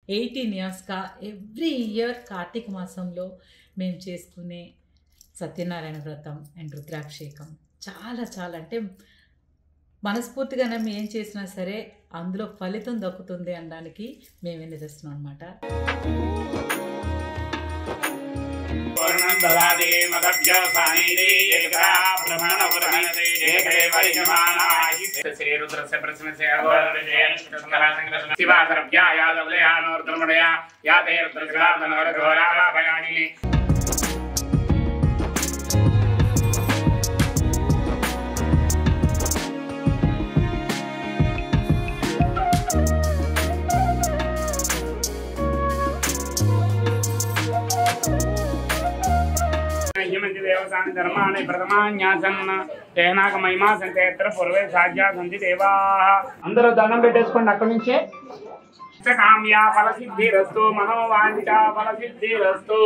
Eighteen ఇయర్స్గా every year Kartika మాసంలో మేము చేసుకునే సత్యనారాయణ వ్రతం అండ్ రుద్రాభిషేకం చాలా చాలా అంటే మనస్ఫూర్తిగా మేము ఏం చేసినా సరే అందులో ఫలితం దక్కుతుంది అనడానికి మేమే నిదర్శనం అనమాట పూర్ణం దదాతి మదభ్యోసానీతి ఏకదా బ్రహ్మణ పురాణతే ఏకైవ యజమానాయి శ్రీ రుద్రస్య ప్రశ్నస్య అఘోరవిజయన్ సంగ్రహ శివాసరభ్యాయాదవలయానోర్ధర్మణయ యాతే రుద్రశిలార్దనోరఘోరాభయాణిని యమంతి దేవతాని ధర్మాణి ప్రథమాన్యాసన్ తేనాక మహిమా సంతే ఇతర పూర్వే సాధ్యా సంతి దేవా అందరూ దండం పెట్టేసుకోండి అక్కడి నుంచే కామ్యా ఫల సిద్ధిరస్తు మనోవాంఛ ఫల సిద్ధిరస్తు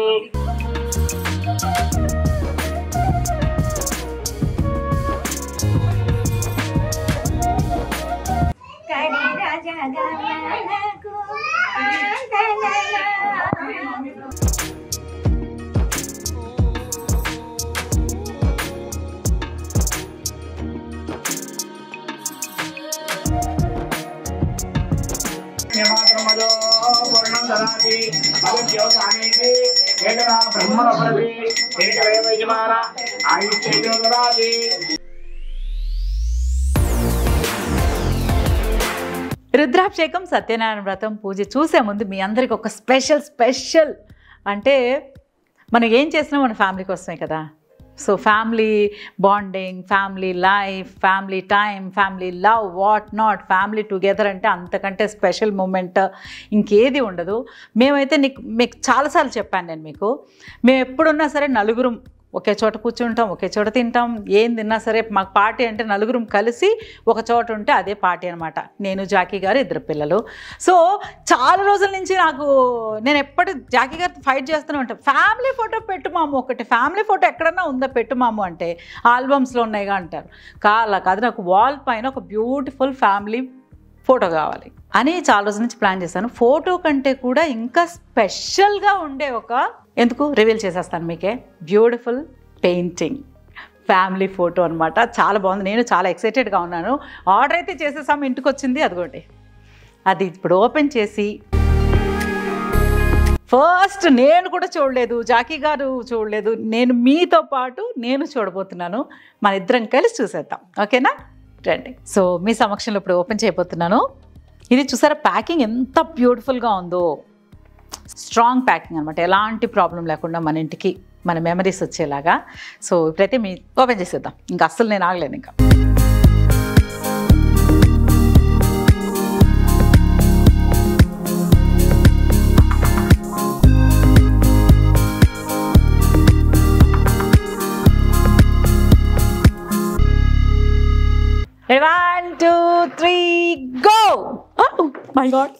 కడిర జగమనకు ఆందనయ మాత్రమదో పూర్ణం దదాతి మదభ్యోసానీతి ఏకదా బ్రహ్మణ ప్రతి ఏకదేవ యజమాన ఆయుష్యేజో దదాతి రుద్రాభిషేకం సత్యనారాయణ వ్రతం పూజ చూసే ముందు మీ అందరికి ఒక స్పెషల్ స్పెషల్ అంటే మనం ఏం చేసినా మన ఫ్యామిలీ కోసమే కదా so family bonding family life family time family love what not family together అంటే అంతకంటే స్పెషల్ మూమెంట్ ఇంకేది ఉండదు మేమైతే నీకు మీకు చాలాసార్లు చెప్పాను నేను మీకు మేము ఎప్పుడున్నా సరే నలుగురం ఒకే చోట కూర్చుంటాం ఒకే చోట తింటాం ఏం తిన్నా సరే మాకు పార్టీ అంటే నలుగురం కలిసి ఒక చోట ఉంటే అదే పార్టీ అనమాట నేను జాకీ గారు ఇద్దరు పిల్లలు సో చాలా రోజుల నుంచి నాకు నేను ఎప్పటి జాకీ గారితో ఫైట్ చేస్తూనే ఉంటాను ఫ్యామిలీ ఫోటో పెట్టు మాము ఒకటి ఫ్యామిలీ ఫోటో ఎక్కడన్నా ఉందా పెట్టు మాము అంటే ఆల్బమ్స్లో ఉన్నాయిగా అంటారు కాలా కాదు నాకు వాల్ పైన ఒక బ్యూటిఫుల్ ఫ్యామిలీ ఫోటో కావాలి అని చాలా రోజుల నుంచి ప్లాన్ చేశాను ఫోటో కంటే కూడా ఇంకా స్పెషల్గా ఉండే ఒక ఎందుకు రివీల్ చేసేస్తాను మీకే బ్యూటిఫుల్ పెయింటింగ్ ఫ్యామిలీ ఫోటో అనమాట చాలా బాగుంది నేను చాలా ఎక్సైటెడ్గా ఉన్నాను ఆర్డర్ అయితే చేసేసాము ఇంటికి వచ్చింది అదిగోటి అది ఇప్పుడు ఓపెన్ చేసి ఫస్ట్ నేను కూడా చూడలేదు జాకీ గారు చూడలేదు నేను మీతో పాటు నేను చూడబోతున్నాను మన ఇద్దరం కలిసి చూసేద్దాం ఓకేనా రండి సో మీ సమక్షంలో ఇప్పుడు ఓపెన్ చేయబోతున్నాను ఇది చూసారా ప్యాకింగ్ ఎంత బ్యూటిఫుల్గా ఉందో స్ట్రాంగ్ ప్యాకింగ్ అనమాట ఎలాంటి ప్రాబ్లం లేకుండా మన ఇంటికి మన మెమరీస్ వచ్చేలాగా సో ఇప్పుడైతే మీ ఓపెన్ చేసేద్దాం ఇంకా అస్సలు నేను ఆగలేను ఇంకా one two three go my God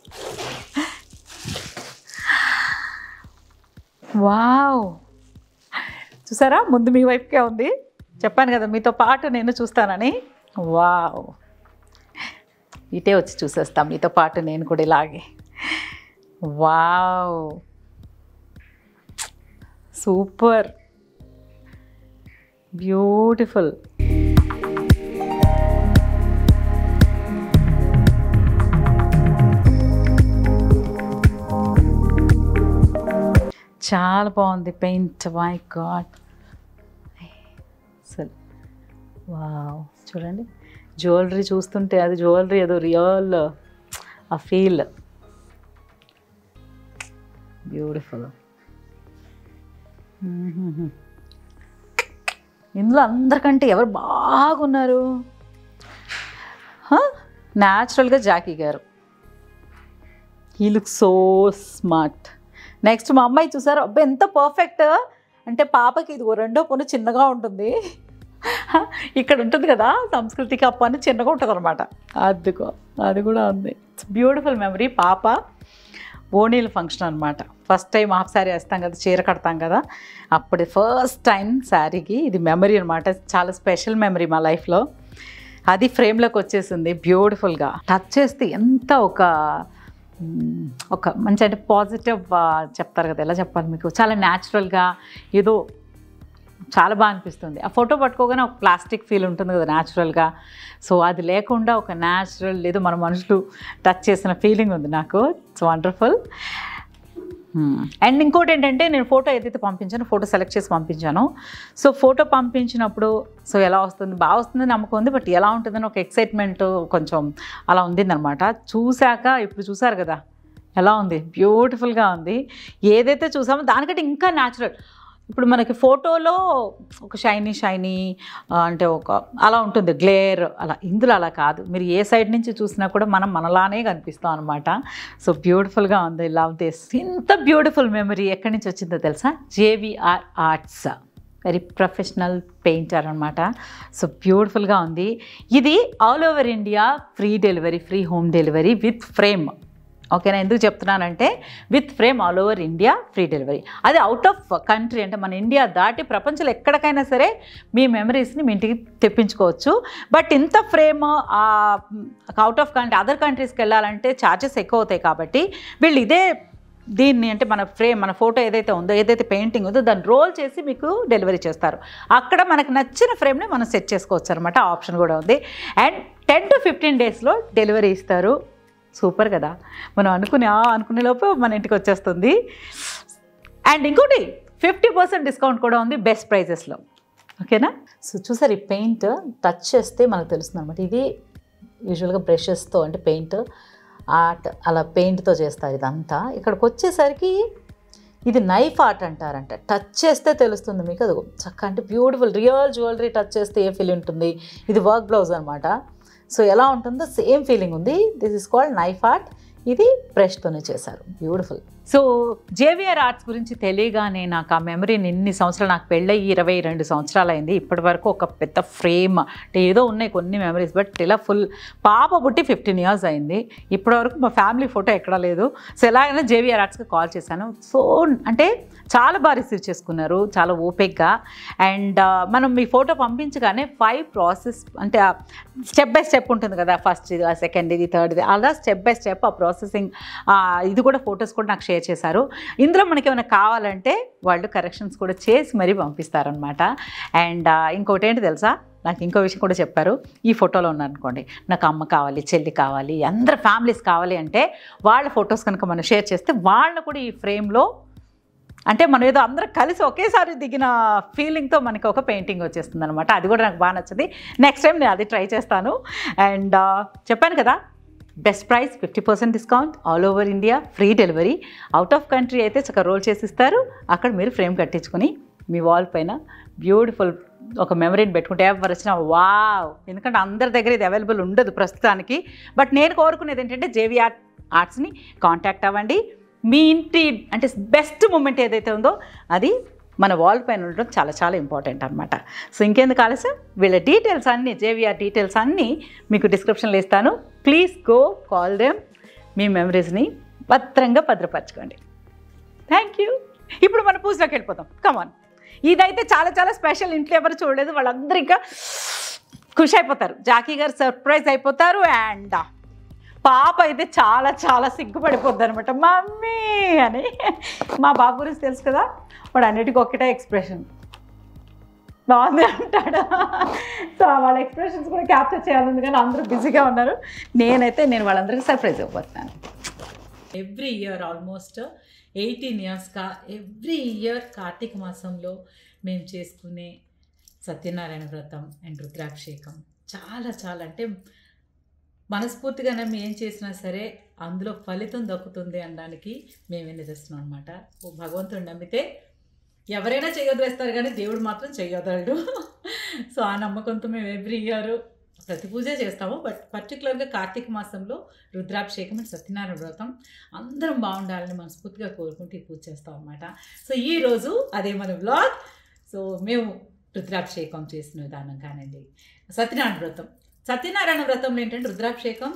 wow చూసారా ముందు మీ వైపుకే ఉంది చెప్పాను కదా మీతో పాటు నేను చూస్తానని వావ్ ఇటే వచ్చి చూసేస్తాం మీతో పాటు నేను కూడా ఇలాగే వావ్ సూపర్ బ్యూటిఫుల్ చాలా బాగుంది పెయింట్ మై గాడ్ అసలు వావ్ చూడండి జ్యువెలరీ చూస్తుంటే అది జ్యువెలరీ ఏదో రియల్ ఆ ఫీల్ బ్యూటిఫుల్ ఇందులో అందరికంటే ఎవరు బాగున్నారు న్యాచురల్గా జాకీ గారు he look so smart next మా అమ్మాయి చూసారు అబ్బాయి ఎంత పర్ఫెక్ట్ అంటే పాపకి ఇది రెండో పొన్ను చిన్నగా ఉంటుంది ఇక్కడ ఉంటుంది కదా సంస్కృతికి అప్ప అని చిన్నగా ఉంటుంది అనమాట అదిగో అది కూడా ఉంది బ్యూటిఫుల్ మెమరీ పాప ఓణీల ఫంక్షన్ అనమాట ఫస్ట్ టైం హాఫ్ శారీ వేస్తాం కదా చీర కడతాం కదా అప్పుడు ఫస్ట్ టైం శారీకి ఇది మెమరీ అనమాట చాలా స్పెషల్ మెమరీ మా లైఫ్లో అది ఫ్రేమ్లోకి వచ్చేసింది బ్యూటిఫుల్గా టచ్ చేస్తే ఎంత ఒక మ్మ్, ఒక మంచి అంటే పాజిటివ్ చెప్తారు కదా ఎలా చెప్పాలి మీకు చాలా న్యాచురల్గా ఏదో చాలా బాగా అనిపిస్తుంది ఆ ఫోటో పట్టుకోగానే ఒక ప్లాస్టిక్ ఫీల్ ఉంటుంది కదా న్యాచురల్గా సో అది లేకుండా ఒక న్యాచురల్ ఏదో మన మనుషులు టచ్ చేసిన ఫీలింగ్ ఉంది నాకు ఇట్స్ వండర్ఫుల్ అండ్ ఇంకోటి ఏంటంటే నేను ఫోటో ఏదైతే పంపించానో ఫోటో సెలెక్ట్ చేసి పంపించాను సో ఫోటో పంపించినప్పుడు సో ఎలా వస్తుంది బాగా వస్తుంది నమ్మకం ఉంది బట్ ఎలా ఉంటుందని ఒక ఎక్సైట్మెంట్ కొంచెం అలా ఉండిందనమాట చూశాక ఇప్పుడు చూసారు కదా ఎలా ఉంది బ్యూటిఫుల్గా ఉంది ఏదైతే చూసామో దానికంటే ఇంకా న్యాచురల్ ఇప్పుడు మనకి ఫోటోలో ఒక షైనీ షైనీ అంటే ఒక అలా ఉంటుంది గ్లేర్ అలా ఇందులో అలా కాదు మీరు ఏ సైడ్ నుంచి చూసినా కూడా మనం మనలానే కనిపిస్తాం అనమాట సో బ్యూటిఫుల్గా ఉంది లవ్ దిస్ ఇంత బ్యూటిఫుల్ మెమరీ ఎక్కడి నుంచి వచ్చిందో తెలుసా JVR arts very professional painter అనమాట సో బ్యూటిఫుల్గా ఉంది ఇది all over India free delivery free home delivery with frame ఓకేనా ఎందుకు చెప్తున్నానంటే with frame all over India free delivery అది అవుట్ ఆఫ్ కంట్రీ అంటే మన ఇండియా దాటి ప్రపంచంలో ఎక్కడికైనా సరే మీ మెమరీస్ని మీ ఇంటికి తెప్పించుకోవచ్చు బట్ ఇంత frame out of country other కంట్రీస్కి వెళ్ళాలంటే ఛార్జెస్ ఎక్కువ అవుతాయి కాబట్టి వీళ్ళు ఇదే దీన్ని అంటే మన ఫ్రేమ్ మన ఫోటో ఏదైతే ఉందో ఏదైతే పెయింటింగ్ ఉందో దాన్ని రోల్ చేసి మీకు డెలివరీ చేస్తారు అక్కడ మనకు నచ్చిన ఫ్రేమ్ని మనం సెట్ చేసుకోవచ్చు అనమాట ఆప్షన్ కూడా ఉంది అండ్ టెన్ టు ఫిఫ్టీన్ డేస్లో డెలివరీ ఇస్తారు సూపర్ కదా మనం అనుకునే ఆ అనుకునే లోపు మన ఇంటికి వచ్చేస్తుంది అండ్ ఇంకోటి ఫిఫ్టీ పర్సెంట్ డిస్కౌంట్ కూడా ఉంది బెస్ట్ ప్రైజెస్లో ఓకేనా సో చూసారు ఈ పెయింట్ టచ్ చేస్తే మనకు తెలుస్తుంది అనమాట ఇది యూజువల్గా బ్రషెస్తో అంటే పెయింట్ ఆర్ట్ అలా పెయింట్తో చేస్తారు ఇదంతా ఇక్కడికి వచ్చేసరికి ఇది నైఫ్ ఆర్ట్ అంటారంట టచ్ చేస్తే తెలుస్తుంది మీకు అది చక్క అంటే బ్యూటిఫుల్ రియల్ జ్యువెలరీ టచ్ చేస్తే ఏ ఫీల్ ఉంటుంది ఇది వర్క్ బ్లౌజ్ అనమాట సో ఎలా ఉంటుందో సేమ్ ఫీలింగ్ ఉంది this is called knife art ఇది బ్రష్తోనే చేశారు బ్యూటిఫుల్ సో జేవిఆర్ ఆర్ట్స్ గురించి తెలియగానే నాకు ఆ మెమరీని ఎన్ని సంవత్సరాలు నాకు పెళ్ళయి ఇరవై రెండు సంవత్సరాలు అయింది ఇప్పటి వరకు ఒక పెద్ద ఫ్రేమ్ అంటే ఏదో ఉన్నాయి కొన్ని మెమరీస్ బట్ ఇలా ఫుల్ పాప పుట్టి ఫిఫ్టీన్ ఇయర్స్ అయింది ఇప్పటి వరకు మా ఫ్యామిలీ ఫోటో ఎక్కడా లేదు సో ఎలాగైనా జేవిఆర్ ఆర్ట్స్కి కాల్ చేశాను సో అంటే చాలా బాగా రిసీవ్ చేసుకున్నారు చాలా ఓపిక్గా అండ్ మనం మీ ఫోటో పంపించగానే ఫైవ్ ప్రాసెస్ అంటే స్టెప్ బై స్టెప్ ఉంటుంది కదా ఫస్ట్ ఇది సెకండ్ ఇది థర్డ్ ఇది అలా స్టెప్ బై స్టెప్ ఆ ప్రాసెసింగ్ ఇది కూడా ఫొటోస్ కూడా నాకు షేర్ చేశారు ఇందులో మనకి ఏమైనా కావాలంటే వాళ్ళు కరెక్షన్స్ కూడా చేసి మరీ పంపిస్తారనమాట అండ్ ఇంకోటి ఏంటి తెలుసా నాకు ఇంకో విషయం కూడా చెప్పారు ఈ ఫోటోలో ఉన్నారనుకోండి నాకు అమ్మ కావాలి చెల్లి కావాలి అందరు ఫ్యామిలీస్ కావాలి అంటే వాళ్ళ ఫొటోస్ కనుక మనం షేర్ చేస్తే వాళ్ళని కూడా ఈ ఫ్రేమ్లో అంటే మనం ఏదో అందరం కలిసి ఒకేసారి దిగిన ఫీలింగ్తో మనకి ఒక పెయింటింగ్ వచ్చేస్తుంది అనమాట అది కూడా నాకు బాగా నచ్చింది నెక్స్ట్ టైం నేను అది ట్రై చేస్తాను అండ్ చెప్పాను కదా best price fifty percent discount all over India free delivery out of country అయితే చక్కగా రోల్ చేసి ఇస్తారు అక్కడ మీరు ఫ్రేమ్ కట్టించుకొని మీ వాల్ పైన బ్యూటిఫుల్ ఒక మెమరీని పెట్టుకుంటే ఎవరు వచ్చినా వావ్ ఎందుకంటే అందరి దగ్గర ఇది అవైలబుల్ ఉండదు ప్రస్తుతానికి బట్ నేను కోరుకునేది ఏంటంటే జేవిఆర్ ఆర్ట్స్ని కాంటాక్ట్ అవ్వండి మీ ఇంటి అంటే బెస్ట్ మూమెంట్ ఏదైతే ఉందో అది మన వాల్ పైన ఉండడం చాలా చాలా ఇంపార్టెంట్ అనమాట సో ఇంకెందుకు ఆలస్యం వీళ్ళ డీటెయిల్స్ అన్నీ జేవిఆర్ డీటెయిల్స్ అన్నీ మీకు డిస్క్రిప్షన్లో ఇస్తాను ప్లీజ్ గో కాల్ దెమ్ మీ మెమరీస్ని భద్రంగా భద్రపరచుకోండి థ్యాంక్ యూ ఇప్పుడు మన పూజలోకి వెళ్ళిపోతాం కమాన్ ఇదైతే చాలా చాలా స్పెషల్ ఇంట్లో ఎవరు చూడలేదు వాళ్ళందరూ ఇంకా ఖుషి అయిపోతారు జాకీ గారు సర్ప్రైజ్ అయిపోతారు అండ్ పాప అయితే చాలా చాలా సిగ్గుపడిపోద్ది అనమాట మమ్మీ అని మా బాబు గురించి తెలుసు కదా వాడు అన్నిటికీ ఒకటే ఎక్స్ప్రెషన్ బాగుంది అంటాడు సో వాళ్ళ ఎక్స్ప్రెషన్స్ కూడా క్యాప్చర్ చేయాలని కానీ అందరూ బిజీగా ఉన్నారు నేనైతే నేను వాళ్ళందరికీ సర్ప్రైజ్ అయిపోతున్నాను ఎవ్రీ ఇయర్ ఆల్మోస్ట్ ఎయిటీన్ ఇయర్స్గా ఎవ్రీ ఇయర్ కార్తీక మాసంలో మేము చేసుకునే సత్యనారాయణ వ్రతం అండ్ రుద్రాభిషేకం చాలా చాలా అంటే మనస్ఫూర్తిగా మేము ఏం చేసినా సరే అందులో ఫలితం దక్కుతుంది అనడానికి మేమే నిదర్శనం అనమాట ఓ భగవంతుడు నమ్మితే ఎవరైనా చేయొదిలేస్తారు కానీ దేవుడు మాత్రం చేయొదలడు సో ఆ నమ్మకంతో మేము ఎవ్రీ ఇయర్ ప్రతి పూజ చేస్తాము బట్ పర్టికులర్గా కార్తీక మాసంలో రుద్రాభిషేకం అండ్ సత్యనారాయణ వ్రతం అందరం బాగుండాలని మనస్ఫూర్తిగా కోరుకుంటూ ఈ పూజ చేస్తాం అనమాట సో ఈరోజు అదే మన వ్లాగ్ సో మేము రుద్రాభిషేకం చేసిన విధానం కానివ్వండి సత్యనారాయణ వ్రతం సత్యనారాయణ వ్రతంలో ఏంటంటే రుద్రాభిషేకం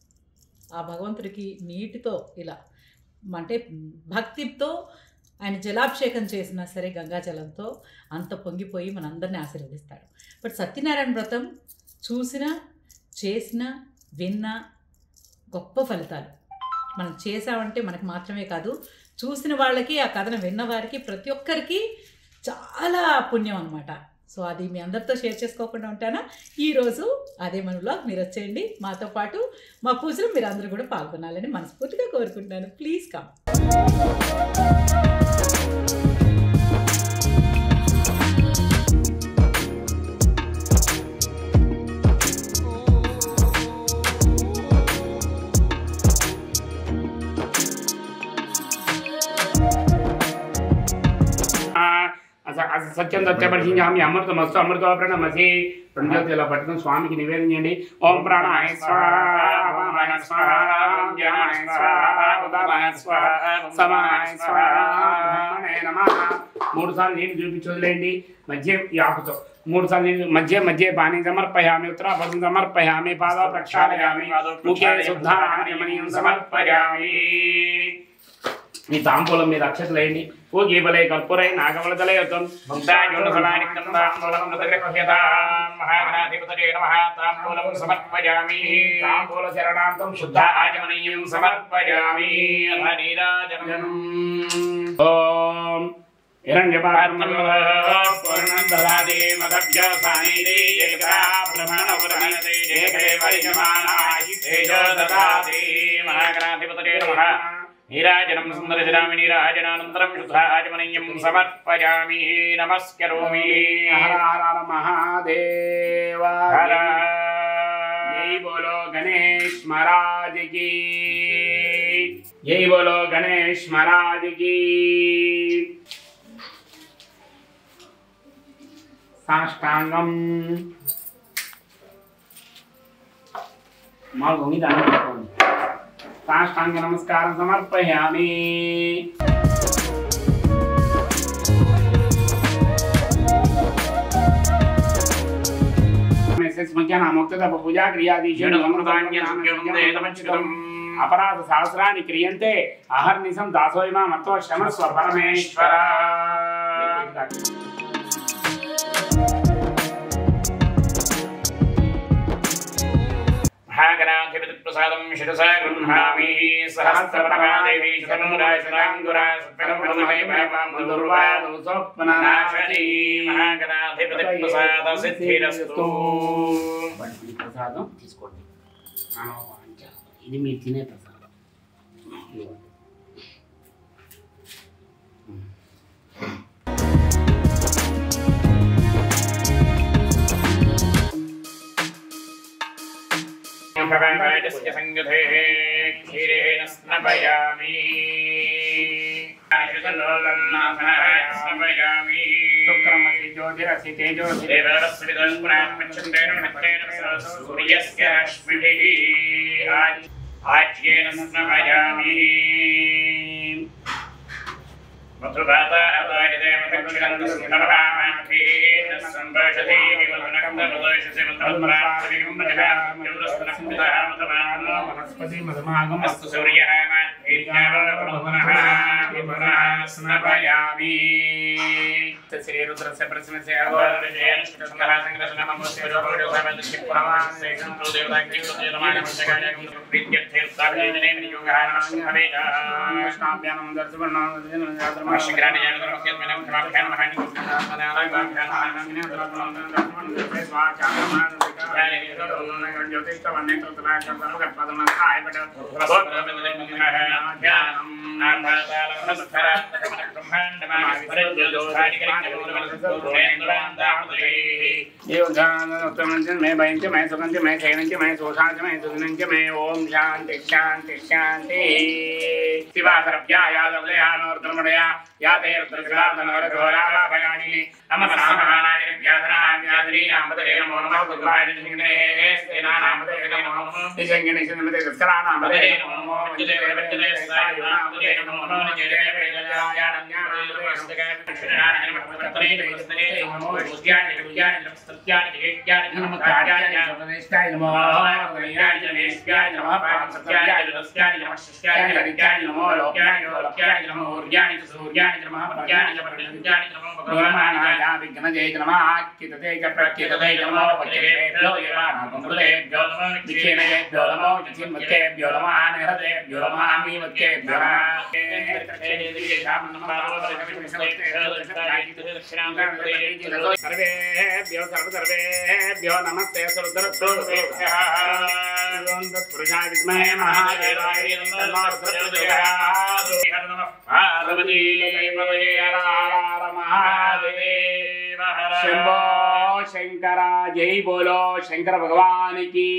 ఆ భగవంతుడికి నీటితో ఇలా అంటే భక్తితో ఆయన జలాభిషేకం చేసినా సరే గంగాజలంతో అంత పొంగిపోయి మనందరినీ ఆశీర్వదిస్తాడు బట్ సత్యనారాయణ వ్రతం చూసిన చేసిన విన్న గొప్ప ఫలితాలు మనం చేసామంటే మనకు మాత్రమే కాదు చూసిన వాళ్ళకి ఆ కథను విన్న వారికి ప్రతి ఒక్కరికి చాలా పుణ్యం అనమాట సో అది మీ అందరితో షేర్ చేసుకోకుండా ఉంటానా ఈరోజు అదే మన బ్లాగ్ మీరు వచ్చేయండి మాతో పాటు మా పూజలో మీరు అందరూ కూడా పాల్గొనాలని మనస్ఫూర్తిగా కోరుకుంటున్నాను ప్లీజ్ కమ్ అస- అస- సత్యం సత్యపరిచించామి అమృతమస్తు అమృతో ప్రణమసి రెండు చేతులు ఇలా పట్టుకుని స్వామికి నివేదన చేయండి ఓం ప్రాణాయ స్వాహ అపానాయ స్వాహ జ్ఞానాయ స్వాహ ఉదానాయ స్వాహ సమానాయ స్వాహ బ్రహ్మణే నమః మూడు సార్లు నీళ్ళు చూపించి వదిలేయండి మధ్య ఈ ఆకుతో మూడు సార్లు నీళ్ళు మధ్య మధ్య పాని సమర్పయామి ఉత్తరాపదం సమర్పయామి పాద ప్రక్షాళయామి ముఖే శుద్ధామణీయం సమర్పయామి మీ తాంబూలం మీద అక్షతలు వేయండి పూగీబలై కర్పూరై నాగవలతలై యుద్ధం సమర్పయామి తాంబూల చరణాంతం శుద్ధ ఆచమనీయం సమర్పయామి అథ నీరాజనం ఓం హిరణ్యపార్మం పూర్ణం దదాతి మదభ్యసానిది ఏకా బ్రహ్మణపురణతే ఏకైవ యజమానాయి తేజో దదాతి మహాగణాధిపతయే నమః నీరాజనం సుందరశరామి నీరాజనానంతరం శుద్ధాచమనీయం సమర్పయామి నమస్కరోమి హర హర హర మహాదేవ హర జై బోలో గణేష్ మహారాజ్ की జై బోలో గణేష్ మహారాజ్ की సాష్టాంగం మా భూమి దానం పెట్టుకోండి సాష్టాంగ నమస్కారం సమర్పయామి పూజా అపరాధ సహస్రాన్ని క్రియంతే అహర్నిశం దాసోయమా మత్వ శ్రమస్వ పరమేశ్వర మహాగణాధిపతి ప్రసాదం శిరసా గృహామి సహస్రప్రభాదేవి శతమురాశరాంగురా నాశని మహాగణాధిపతి ప్రసాద సిద్ధిరస్తు ప్రసాదం తీసుకోండి ఇది మీరు తినే ప్రసాదం భగవాజస్య సంయుధే క్షీరేణ స్నపయామి స్నపయామి శుక్రమసి జ్యోతిరసి తేజోసి సూర్యస్య రశ్మిభిः ఆజ్యేన స్నపయామి వనస్పతి మధుమాగం అస్తు సూర్యः స్నపయామి శ్రీరుద్రస్య ప్రశ్నస్య కృష్ణాభ్యానం मैं भयंच मैं सुगंध मैं सैनंच मैं सोषांच मैं सुगंध मैं ओम शांति शांति शांति शिवासरभ्या यादवलयानोर्धर्मणया याते रुद्रशिवाधनवरघोराभाभयानि नमः सामहानाय व्याधनाभ्याधरी नामदे नमो नमः गुरुवाय निसिंहने स्तेना नामदे नमो नमः निसंगे निसिंहने दस्करा नामदे नमो नमः वज्जते वज्जते साय नामदे नमो नमः निजते वेदया నమో సూర్యాయ నమః పర్యాయ నమః విద్యాయ నమః భగవానాయ భగవానాయ విఘ్నజయ నమః కితతే చ ప్రఖ్యతతే నమో వక్రేభ్యో యమానాకంబులేభ్యో నమో విచ్ఛేనయేభ్యో నమో చిన్మత్యేభ్యో నమః నిహతేభ్యో నమః మీమత్యేభ్యో నమః సర్వేభ్యో సర్వసర్వేభ్యో నమస్తే పురుషాయ విద్మహే మహాదేవాయ తన్నో రుద్రప్రచోదయాత్. శంభో శంకర జై బోలో శంకర భగవాన్ కి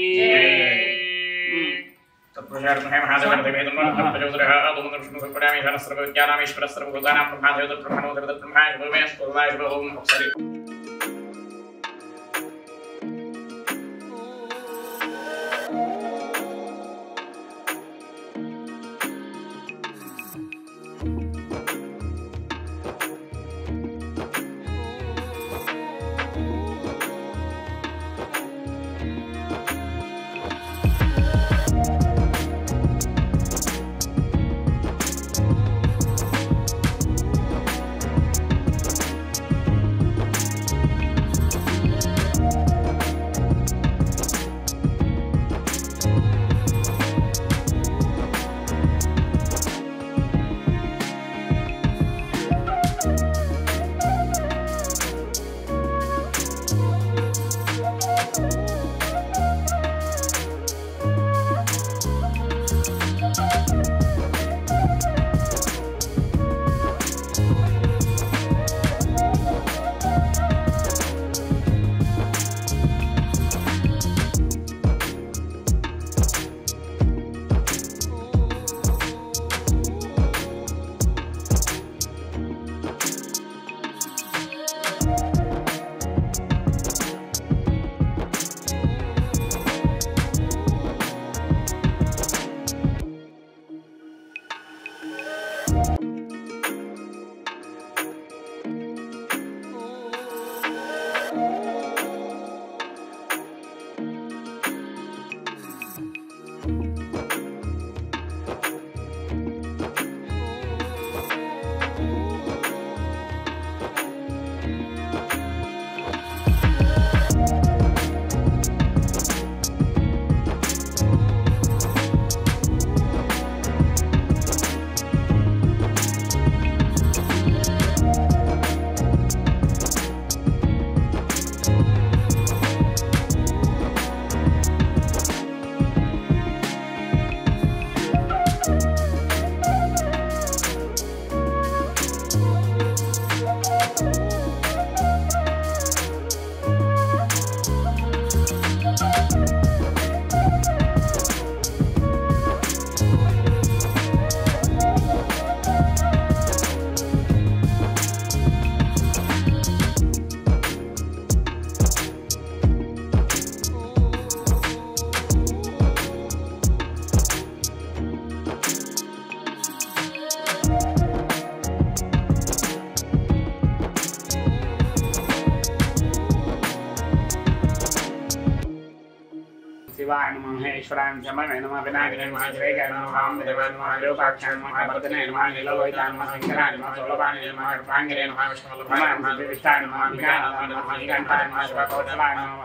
శివాయ నమ మహేశ్వరాయ నమ నమ వినాయక నమ శ్రీకాయ నమ వామదేవ నమ లోకాక్షాయ నమ భరతనే నమ నీలలోహితాయ నమ శంకరాయ నమ సోలపాణి నమ ప్రాంగరే నమ విష్ణువల్లభాయ నమ విష్టాయ నమ విఘ్నాయ నమ శ్రీకంఠాయ నమ శివకౌశలాయ నమ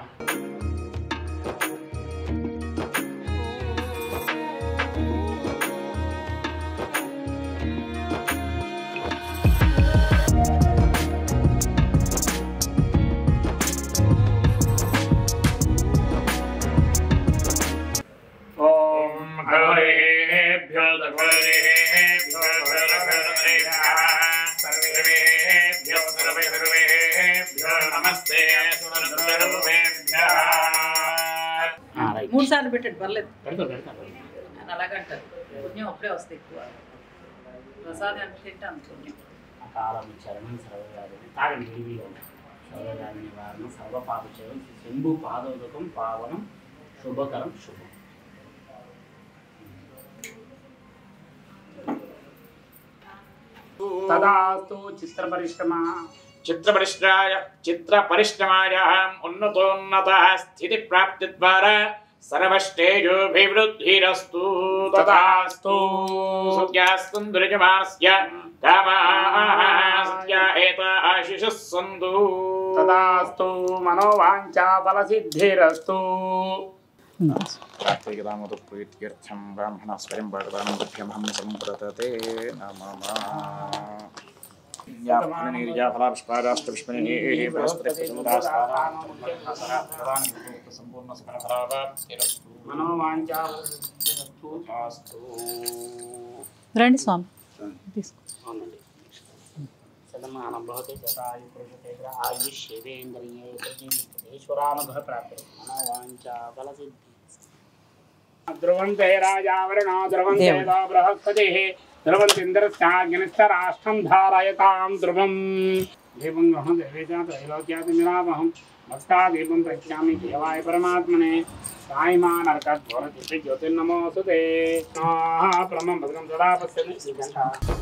ఓం భగవదేభ్యో భగవదేభ్యో సర్వేభ్యో సర్వే సర్వేభ్యో నమస్తే సర్వేభ్యో మూడు సార్లు పెట్టండి పర్లేదు పెడతారు పెడతారు అని అలాగంటారు పుణ్యం అప్పుడే వస్తాయి ఎక్కువ ప్రసాదం ఎంత తింటే అంత పుణ్యం కాలం చరణం సర్వదారిని తాగండి విడివిగా సర్వదారి నివారణ సర్వపాపచయం శంభు పాదోదకం పావనం శుభకరం శుభం తదాస్తు చిత్ర పరిశ్రమ చిత్రపరిశ్రాయ చిత్రపరిశ్రమాయాం ఉన్నతోన్నత స్థితి ప్రాప్తి ద్వారా सर्वस्तेजोभिवृद्धिरस्तु तथास्तु सत्यास्तुन्दुर्जमानस्य कामास्य एत आशिषः सन्तु తదాస్తు మనోవాంఛా ఫలసిద్ధిరస్తు ప్రీత్యర్థం బ్రాహ్మణస్వయం భగవాన్ బుద్ధ్యమహం సంప్రతతే నమః మనోవాంఛా ఫలసిద్ధిరస్తు రండి స్వామి తీసుకో అవునండి శతమానం భవతి శతాయు పురుషతేంద్ర ఆయుష్యేంద్రియే ఈశ్వరానుగ్రహ ప్రాప్తి మనోవాంఛా ఫలసిద్ధి ధ్రువంతే రాజావరణో ధ్రువంతే దేవుడు. బృహస్పతి ధ్రువంతింద్రస్యాగ్నిశ్చరాష్ట్రం ధారయతాం ధ్రువం దీపం గ్రహం దేవేశ త్రైలోక్యాతి నిరామహం భక్తా దీపం ప్రఖ్యామి దేవాయ పరమాత్మనే సాయిమా నరకద్వరతి జ్యోతిర్నమోసుతే ప్రమం భద్రం సదా పశ్యమి ఈ గంట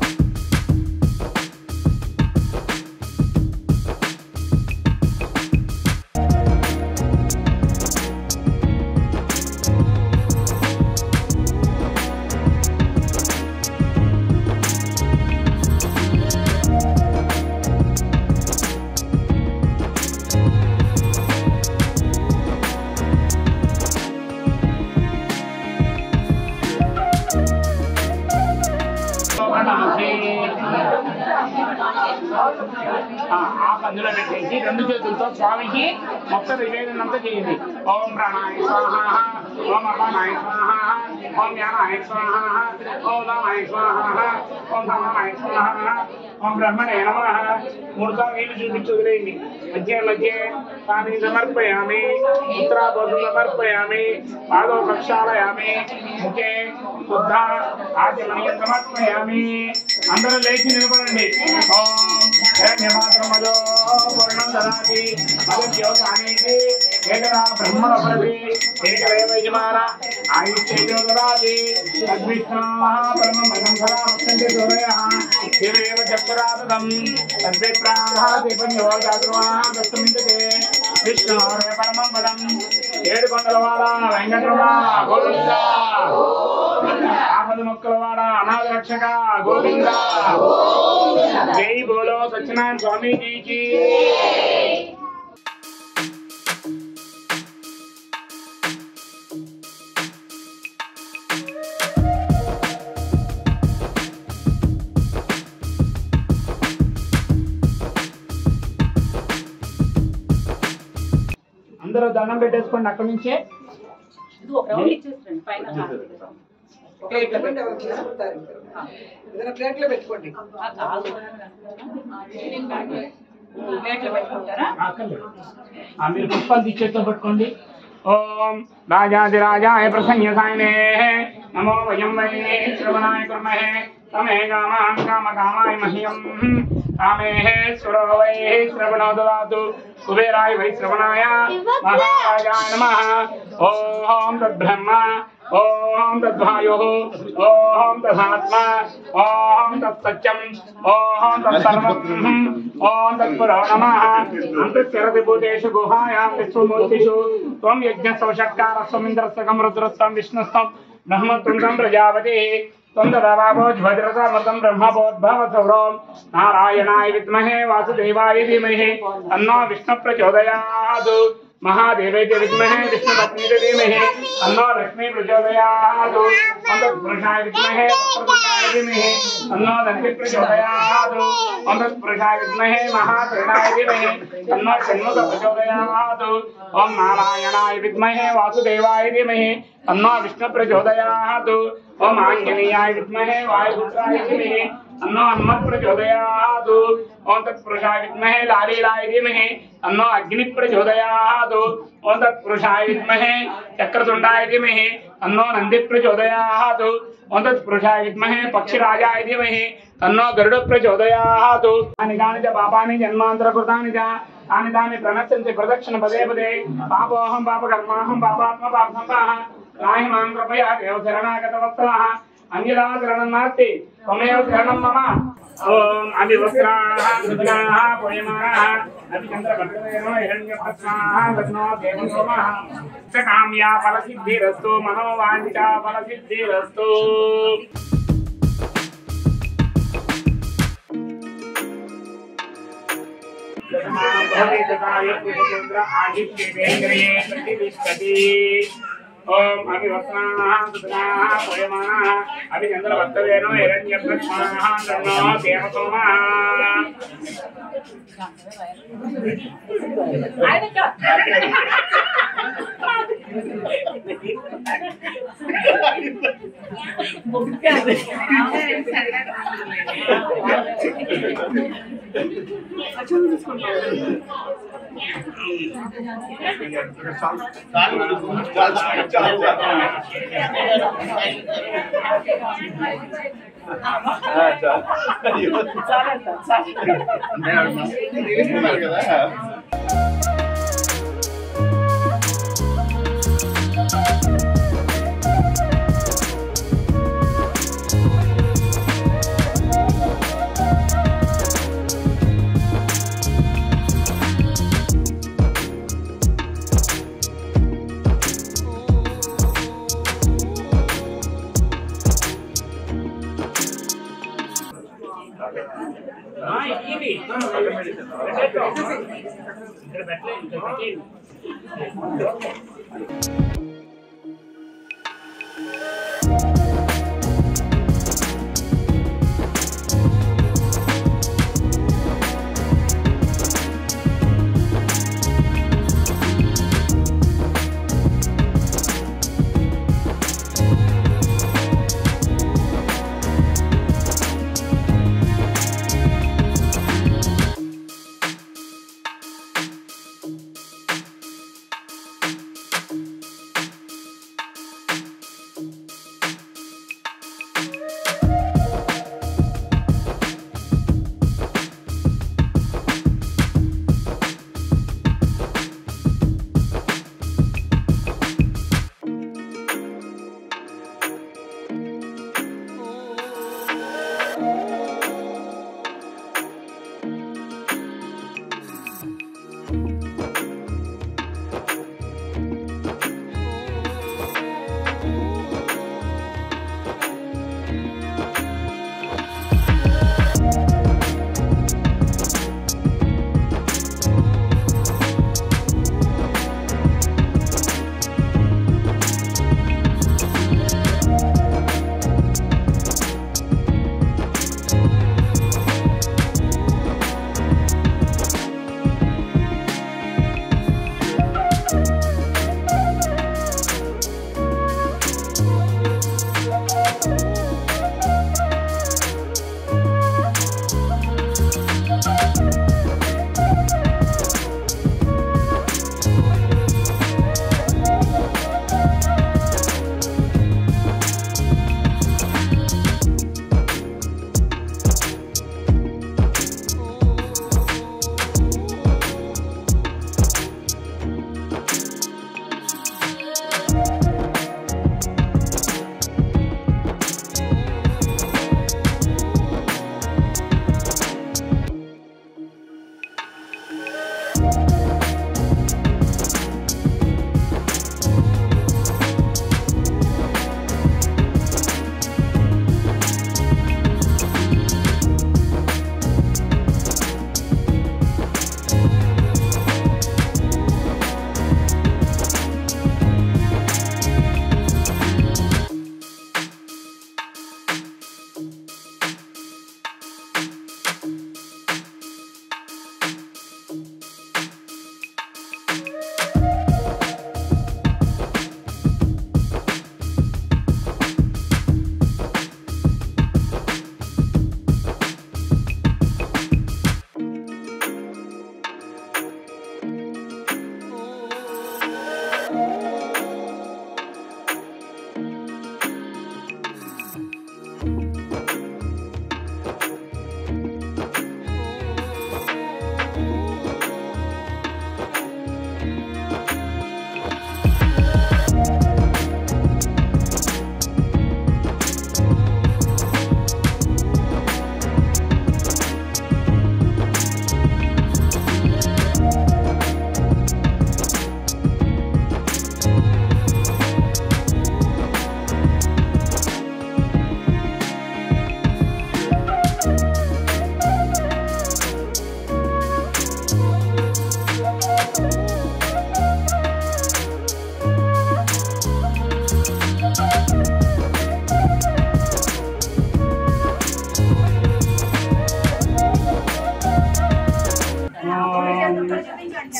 ఆ, ఆ కందులో పెట్టేసి రెండు చేతులతో స్వామికి మొత్తం నివేదన అంతా చేయండి ఓం ప్రాణాయ స్వాహ ఓం అపానాయ స్వాహ ఓం జ్ఞానాయ స్వాహ ఓం దానాయ స్వాహ ఓం ధనాయ స్వాహ ఓం బ్రహ్మణే నమ మూడు సార్లు నీళ్ళు చూపించి వదిలేయండి మధ్య మధ్య స్వామిని సమర్పయామి ఉత్తరాబోధు సమర్పయామి పాదో ప్రక్షాళయామి ముఖే శుద్ధ ఆచమనీయం సమర్పయామి అందరూ లేచి నిలబడండి ఓం హిరణ్యమాత్రమదో పూర్ణం దదాతి మదద్యోసానేతి ఏకదా బ్రహ్మణ ప్రతి ఏకదేవ యజమాన ఆయుష్యేజో దదాతి తద్విష్ణోః పరమం పదం సదా వర్తంతే సూరయः శివేవ చక్రాతదం తద్విప్రాహ దీపం యోగాగ్రవాహ దత్తమించతే విష్ణోరే పరమం పదం ఏడు కొండలవాడ వెంకటరమణ గోవింద ఆపద మొక్కలవాడ అనాథ రక్షక గోవింద జై బోలో సత్యనారాయణ స్వామీజీకి అందరూ దండం పెట్టేసుకోండి అక్కడి నుంచే ప్లేట్లో పెట్టుకోండి ఆకలేదు. ఆ, మీరు పుష్పాలు తీసేతో పట్టుకోండి ఓం రాజాదిరాజాయ ప్రసన్యసాయనే నమో వయం వై శ్రవణాయ కుర్మహే తమే కామాన్ కామ కామాయ మహ్యం కామేశ్వరో వై శ్రవణో దదాతు కుబేరాయ వై శ్రవణాయ మహారాజాయ నమః ఓం తద్బ్రహ్మ ఓం తద్వాయు ఓం తదాత్మ ఓం తత్సత్యం ఓం తత్సర్వం ఓం తత్పురో నమః అంతఃచరతి భూతేషు గుహాయాం విశ్వమూర్తిషు త్వం యజ్ఞస్వషట్కారస్వమింద్రస్వకం రుద్రస్వం విష్ణుస్వం బ్రహ్మతుంగం ప్రజాపతి త్వం దదావోజ్వజ్రతామృతం బ్రహ్మపోద్భవ సౌరం నారాయణాయ విద్మహే వాసుదేవాయ ధీమహి తన్నో విష్ణు ప్రచోదయాత్ महादेवेति विद्महे विष्णुपत्नीति धीमहि तन्नो लक्ष्मी प्रचोदयात् अन्तःपुरुषाय विद्महे वक्रतुण्डाय धीमहि तन्नो दन्ति प्रचोदयात् अन्तःपुरुषाय विद्महे महासेनाय धीमहि तन्नो षण्मुख प्रचोदयात् ॐ नारायणाय विद्महे वासुदेवाय धीमहि तन्नो विष्णु प्रचोदयात् ॐ आञ्जनेयाय विद्महे वायुपुत्राय धीमहि तन्नो हनुमत् प्रचोदयात् ॐ तत्पुरुषाय विद्महे लालीलाय धीमहि तन्नो अग्नि प्रचोदयात् ॐ तत्पुरुषाय विद्महे चक्रतुण्डाय धीमहि तन्नो नन्दी प्रचोदयात् ॐ तत्पुरुषाय विद्महे पक्षिराजाय धीमहि तन्नो गरुड प्रचोदयात् तानि कानि च पापानि जन्मान्तरकृतानि च तानि तानि प्रणश्यन्ति प्रदक्षिण पदे पदे पापोऽहं पापकर्माहं पापात्म पापसम्पाः त्राहि मां कृपया देव शरणागतवत्सलः अन्यदा शरणं नास्ति त्वमेव शरणं मम ఓం అవివస్త్రాः మృదులాः పూయమానాः అభిచంద్రభద్రవేణో హిరణ్యప్రస్నాः లగ్నో దేవసోమः స కామ్యా ఫలసిద్ధిరస్తు మనోవాంఛా ఫలసిద్ధిరస్తు ఓం అభివస్నాः సుతనాः పూయమానాः అభిచంద్రభద్రవేణో హిరణ్యప్రస్నాः లగ్నో దేవసోమः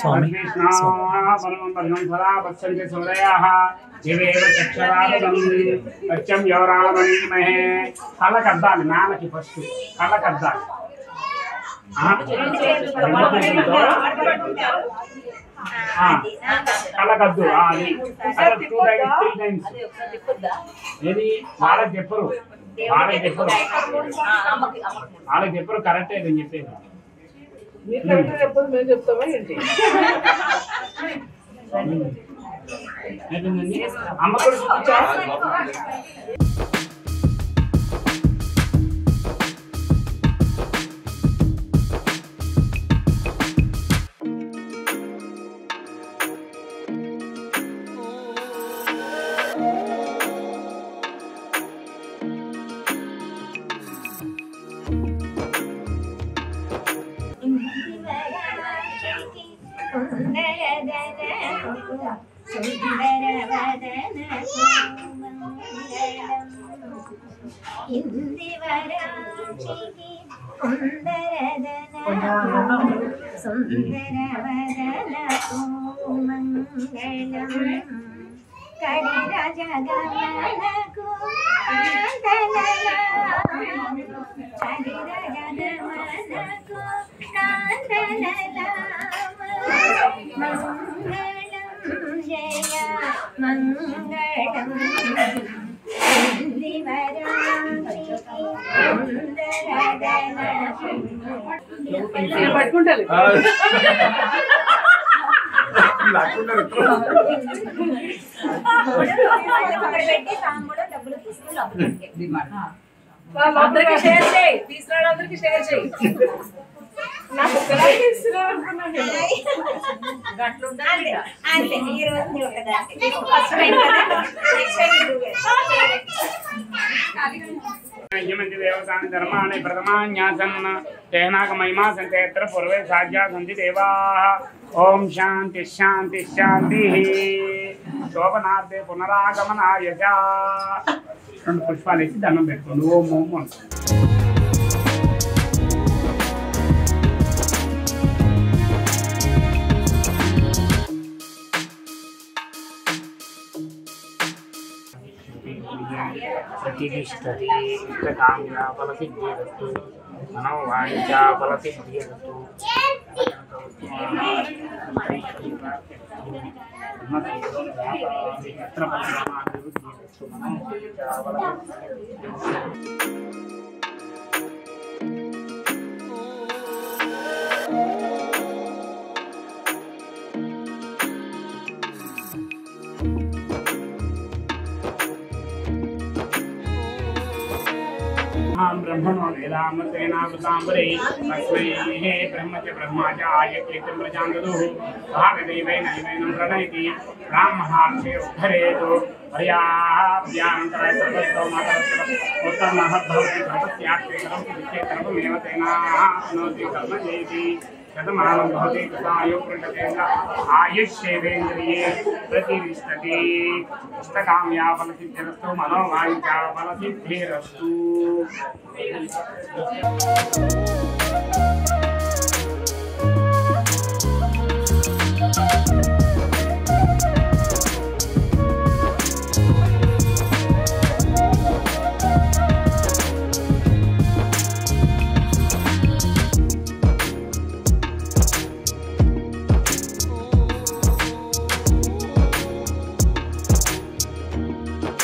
స్వామి పరమం సదా పశ్యంతి సూరయాః ఇవేవ చక్షరాదం సత్యం యోరామణీమహే కళ్ళకద్దాలి నాన్నకి ఫస్ట్ కళ్ళకద్దాలి ఆ? ఆ, కళ్ళకద్దు ఆ, అది అక్కడ టూ టైమ్స్ త్రీ టైమ్స్ ఏది వాళ్ళకి చెప్పరు వాళ్ళకి చెప్పరు వాళ్ళకి చెప్పరు కరెక్టే నేను చెప్పేది మీరు కరెక్ట్గా చెప్పదు మేము చెప్తామా ఏంటి అయిపోయిందండి అమ్మ కూడా చూపించా కడిరజగమనకు కడిరజగమనకు మంగళం జయ మంగళం నేను పట్టుకుంటాను పెట్టి తాము కూడా డబ్బులు తీసుకుని అందరికి షేర్ చేయి తీసుకురాడు అందరికి షేర్ చేయి నాకు ఒక్కదానికి ఇస్తున్నావు అనుకున్నాను అంతే అంతే ఈ రోజు నీ ఒకదానికి ఫస్ట్ టైం కదా నెక్స్ట్ టైం యజమంతి దేవతాని ధర్మాణి ప్రథమాన్యాసన్ తేనాక మహిమా సంతే యత్ర పూర్వే సాధ్యా సంతి దేవాః ఓం శాంతి శాంతి శాంతి శోభనార్థే పునరాగమనాయ చ. రెండు పుష్పాలు వేసి దండం పెట్టుకోండి ఓం ఓం అంటారు ప్రతిష్టతి ఇష్టకామ్య ఫలసిద్ధిరస్తు మనోవాంఛా ఫలసిద్ధిరస్తు మాం బ్రహ్మణో వేదామృతేనామృతాంబరే తస్మై బ్రహ్మ చ బ్రహ్మా చ ఆయత్రితం ప్రజాంగదు భాగదేవై నైవైనం ప్రణయతి బ్రాహ్మణాక్షే ఉద్ధరేతు భయాభ్యాంతరాయ సర్వస్తో మాతరస్వత్తమః భవతి సర్వస్యాక్షేకరం విచ్చేతరమేవ తేనాప్నోతి కర్మ జయతి శతమానం భవతి తథాయు పృణతేన ఆయుష్యేవేంద్రియే ప్రతిష్టతి ఇష్టకామ్యా ఫలసిద్ధిరస్తు మనోవాంఛా ఫలసిద్ధిరస్తు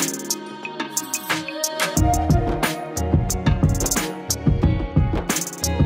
Thank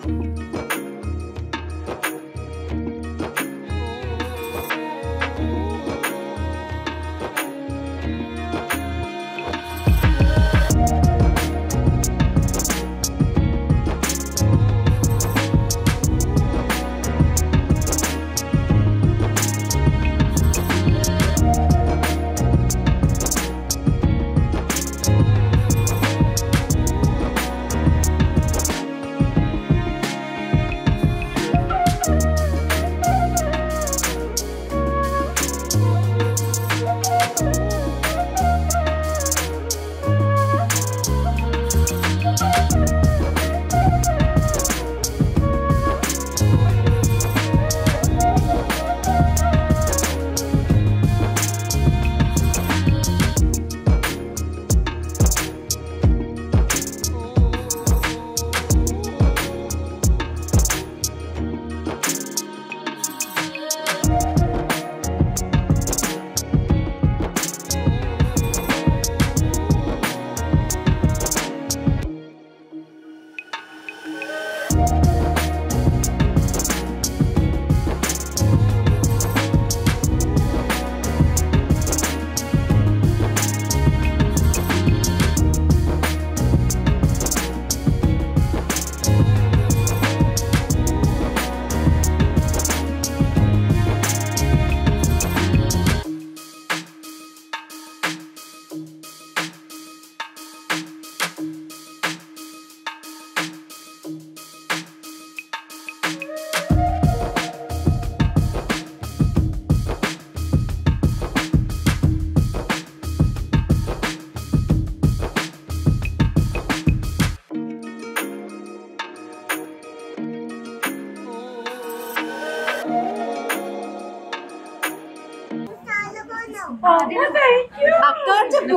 అక్క చెప్పు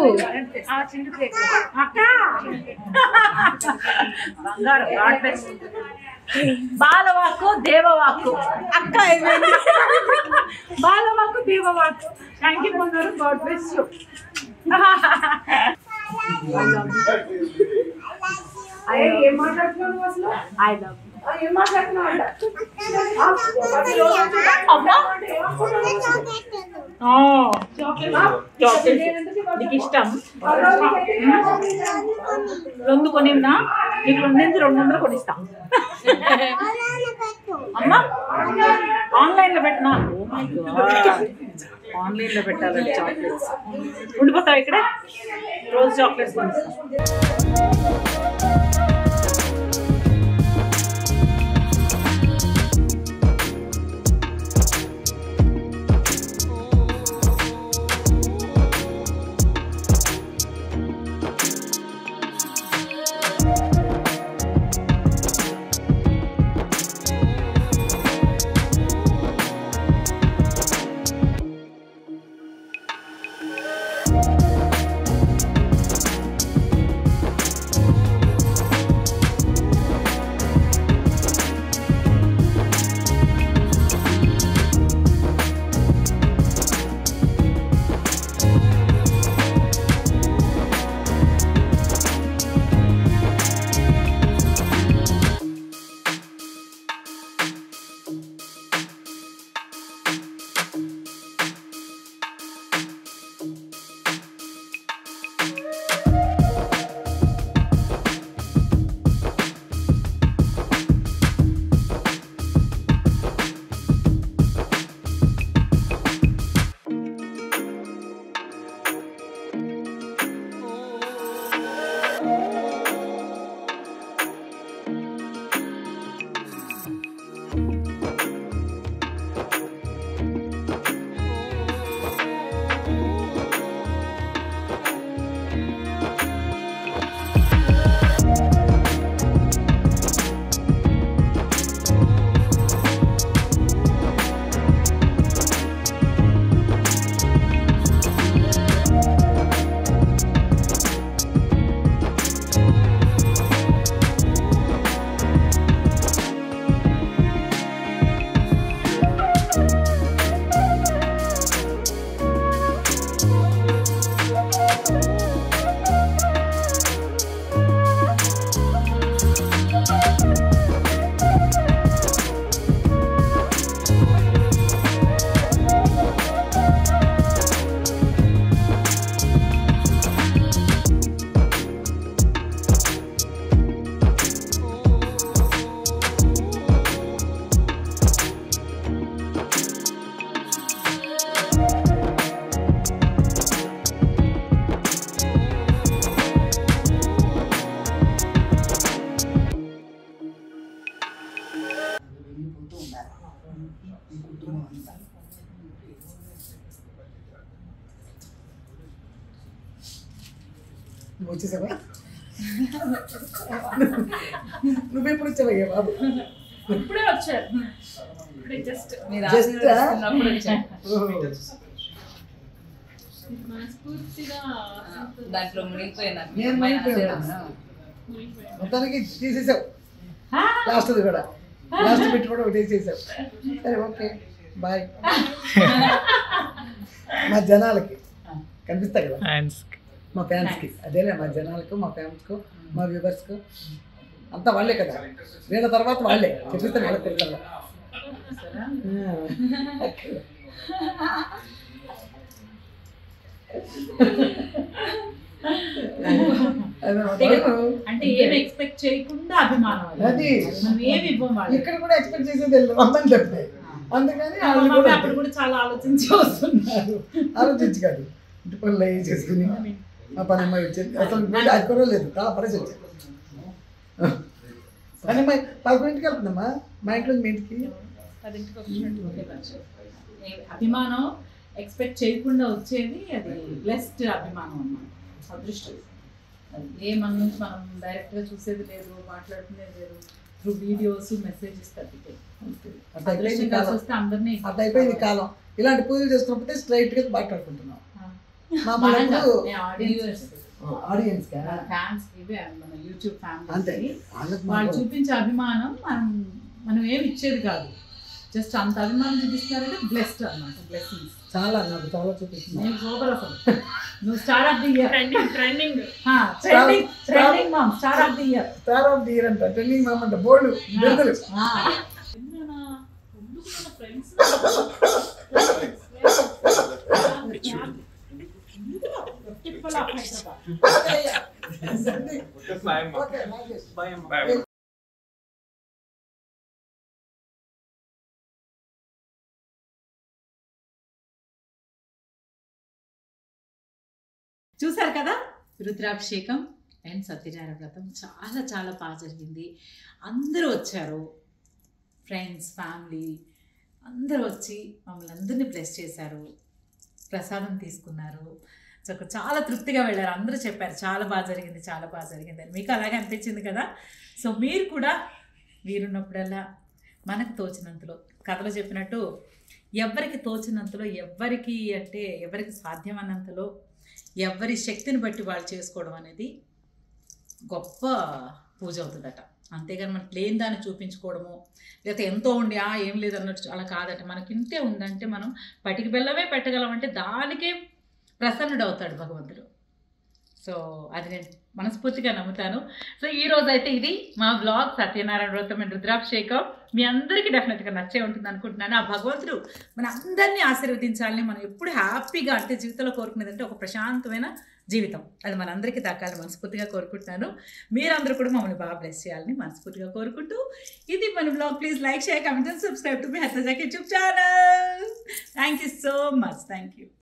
అక్క బంగారం God bless. బాలవాక్కు దేవవాక్కు అక్క ఏమైంది బాలవాక్కు దేవవాక్కు థ్యాంక్ యూ బంగారు గాడ్ బ్లెస్ యూ అయ్యే ఏం మాట్లాడుతున్నావు నువ్వు అసలు ఐ లవ్ ఆ, ఏం మాట్లాడుతున్నావు అంట అమ్మా నీకు ఇష్టం రెండు కొనిన్నా నీకు రెండింది రెండు వందలు కొనిస్తా అమ్మా ఆన్లైన్ లో పెట్టినా ఓ మై గాడ్ ఆన్లైన్ లో పెట్టాలండి చాక్లెట్స్ ఉండిపోతావు ఇక్కడే రోజు చాక్లెట్స్ కొనిస్తా నువ్వు వచ్చేసావా నువ్వెప్పుడు వచ్చావయ్యా బాబు ఇప్పుడే వచ్చారు ఇప్పుడే జస్ట్ మీరు Just, ఆశీర్వదిస్తున్నప్పుడు వచ్చారు ఓహో. మనస్ఫూర్తిగా దాంట్లో మునిగిపోయినాను నేను మునిగిపోయాను. మొత్తానికి తీసేసావు లాస్ట్ కూడా లాస్ట్ పెట్టి కూడా ఒకటి చేసావు సరే ఓకే బాయ్ మా జనాలకి కనిపిస్తా కదా మా ఫ్యాన్స్కి అదేలే మా జనాలకు మా ఫ్యాన్స్కు మా వ్యూవర్స్కు అంతా వాళ్ళే కదా వీళ్ళ తర్వాత వాళ్ళే చెప్పిస్తే వాళ్ళకి కొడతారు అంటే ఏం ఎక్స్పెక్ట్ చేయకుండా అభిమానం అది. అది. మనం ఏమి ఇవ్వం వాళ్ళకి ఇక్కడ కూడా ఎక్స్పెక్ట్ చేసేది వెళ్ళి రమ్మని చెప్తే అందుకని మా వాళ్ళు మమ్మీ కూడా అప్పుడు కూడా చాలా ఆలోచించి వస్తున్నారు ఆలోచించి కాదు ఇంటి పనులు అయ్యి చేసుకుని మా పని అమ్మాయి వచ్చింది అసలు వీళ్ళు అది కూడా లేదు తా పరేసి వచ్చారు పని అమ్మాయి పదకొండింటికి వెళ్తుందమ్మా మా ఇంట్లో మీ ఇంటికి పదింటికి వచ్చినట్టు ఏ- అభిమానం ఎక్స్పెక్ట్ చేయకుండా వచ్చేది అది బ్లెస్డ్ అభిమానం అన్నమాట అదృష్టం అది ఏ మన నుంచి మనం డైరెక్ట్గా చూసేది లేదు మాట్లాడుకునేది లేదు త్రూ వీడియోస్ మెసేజెస్ తప్పితే అట్లా అయిపోయింది అదృష్టం కలిసి కాలం వస్తే అందరినీ అట్లా అయిపోయింది కాలం ఇలాంటి పూజలు చేస్తున్నప్పుడే స్ట్రైట్ గా మాట్లాడుకుంటున్నాం మా మనంగా, మనకు నేను audience, ఆడియన్స్ కా మన fans కి, ఇవే మన యూట్యూబ్ అంతే ఫ్యామిలీ వాళ్ళకి వాళ్ళు మాకు- చూపించే అభిమానం మనం మనం ఏమి ఇచ్చేది కాదు జస్ట్ అంత అభిమానం చూపిస్తున్నారంటే బ్లెస్డ్ అన్నమాట బ్లెస్సింగ్స్ చాలా నాకు చాలా చూపిస్తుంది నేను సూపర్ అసలు నువ్వు star of the year trending trending trending trending mom star of the year star of the year అంట ట్రెండింగ్ మామ్ అంట బోర్డు బిరుదులు ఓకే నాగేష్. చూసారు కదా రుద్రాభిషేకం అండ్ సత్యనారాయణ వ్రతం చాలా చాలా బాగా జరిగింది అందరూ వచ్చారు ఫ్రెండ్స్ ఫ్యామిలీ అందరూ వచ్చి మమ్మల్ని అందరినీ బ్లెస్ చేశారు ప్రసాదం తీసుకున్నారు సో ఒక చాలా తృప్తిగా వెళ్ళారు అందరూ చెప్పారు చాలా బాగా జరిగింది చాలా బాగా జరిగింది అని మీకు అలాగే అనిపించింది కదా సో మీరు కూడా వీరున్నప్పుడల్లా మనకు తోచినంతలో కథలో చెప్పినట్టు ఎవరికి తోచినంతలో ఎవరికి అంటే ఎవరికి సాధ్యమన్నంతలో ఎవరి శక్తిని బట్టి వాళ్ళు చేసుకోవడం అనేది గొప్ప పూజ అవుతుందట అంతేగాని మనకి లేని దాన్ని చూపించుకోవడము లేకపోతే ఎంతో ఉండి ఆ ఏం లేదు అన్నట్టు అలా కాదట మనకి ఇంతే ఉందంటే మనం పటికి బెల్లమే పెట్టగలమంటే దానికే ప్రసన్నుడు అవుతాడు భగవంతుడు సో అది నేను మనస్ఫూర్తిగా నమ్ముతాను సో ఈ రోజు అయితే ఇది మా బ్లాగ్ సత్యనారాయణ వ్రతం అండ్ రుద్రాభిషేకం మీ అందరికీ డెఫినెట్గా నచ్చే ఉంటుంది అనుకుంటున్నాను ఆ భగవంతుడు మన అందరినీ ఆశీర్వదించాలని మనం ఎప్పుడు హ్యాపీగా అంటే జీవితంలో కోరుకునేది అంటే ఒక ప్రశాంతమైన జీవితం అది మనందరికీ దక్కాలని మనస్ఫూర్తిగా కోరుకుంటున్నాను మీరందరూ కూడా మమ్మల్ని బాగా బ్లెస్ చేయాలని మనస్ఫూర్తిగా కోరుకుంటూ ఇది మన blog please like share comment and subscribe to మీ హెత్తజాక్ YouTube channel thank you so much thank you